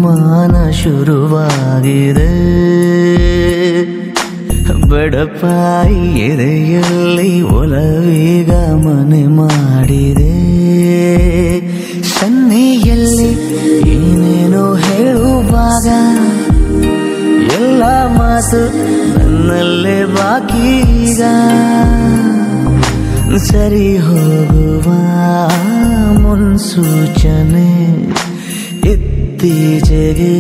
ಅನುಮಾನ ಶುರುವಾಗಿದೆ ಬಡಪಾಯಿ ಎದೆಯಲ್ಲಿ ಒಲವೀಗ ಮನೆ ಮಾಡಿದೆ ಸನ್ನೆಯಲ್ಲಿ ಏನೇನೋ ಹೇಳುವಾಗ ಎಲ್ಲ ಮಾತು ನನ್ನಲ್ಲೇ ಬಾಕಿ ಈಗ ಸರಿ ಹೋಗುವ ಮುನ್ಸೂಚನೆ ಇತ್ತೀಚೆಗೆ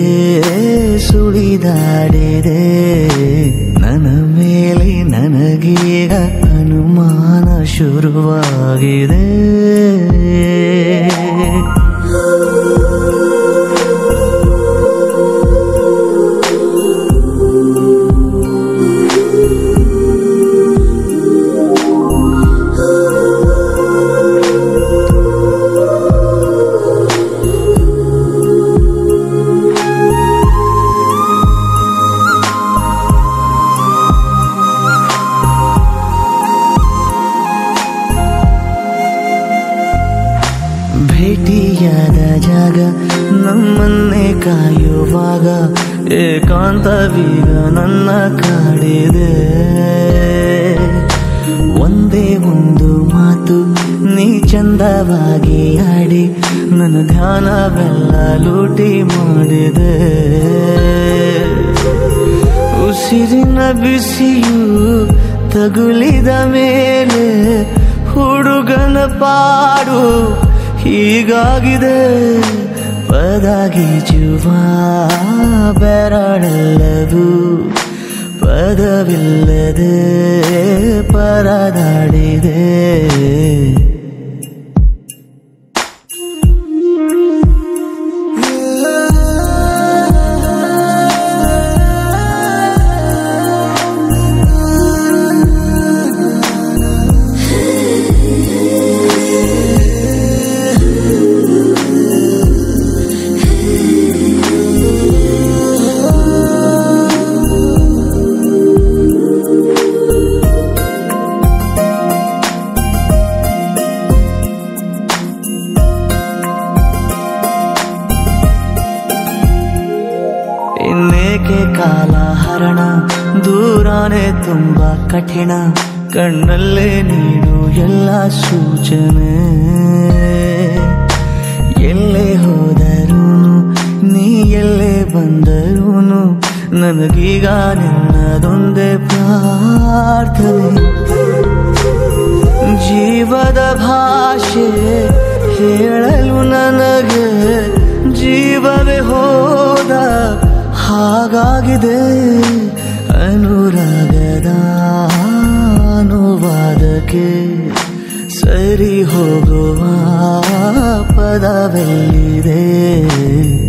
ಸುಳಿದಾಡಿದೆ ನನ್ನ ಮೇಲೆ ನನಗೀಗ ಅನುಮಾನ ಶುರುವಾಗಿದೆ ಭೇಟಿಯಾದ ಜಾಗ ನಮ್ಮನ್ನೇ ಕಾಯುವಾಗ ಏಕಾಂತವೀಗ ನನ್ನ ಕಾಡಿದೆ ಒಂದೇ ಒಂದು ಮಾತು ನೀ ಚಂದವಾಗಿ ಆಡಿ ನನ್ನ ಧ್ಯಾನವೆಲ್ಲ ಲೂಟಿ ಮಾಡಿದೆ ಉಸಿರಿನ ಬಿಸಿಯು ತಗುಲಿದ ಮೇಲೆ ಹುಡುಗನ ಪಾಡು ಹೀಗಾಗಿದೆ ಪದಗೀಜುವ ಬೆರಳೆಲ್ಲದು ಪದವಿಲ್ಲದೆ ಪರದಾಡಿದೆ ಇನ್ನೇಕೆ ಕಾಲ ಹರಣ ದೂರಾನೆ ತುಂಬಾ ಕಠಿಣ ಕಣ್ಣಲ್ಲೇ ನೀಡು ಎಲ್ಲ ಸೂಚನೆ ಎಲ್ಲೇ ಹೋದರೂ ನೀ ಎಲ್ಲೇ ಬಂದರೂ ನನಗೀಗ ನಿನ್ನದೊಂದೇ ಪ್ರಾರ್ಥನೆ ಜೀವದ ಭಾಷೆ ಹೇಳಲು ನನಗೆ ಜೀವವೇ ಹೋದ ಹಾಗಾಗಿದೆ ಅನುರಾಗದ ಅನುವಾದಕ್ಕೆ ಸರಿ ಹೋಗುವ ಪದವೆಲ್ಲಿದೆ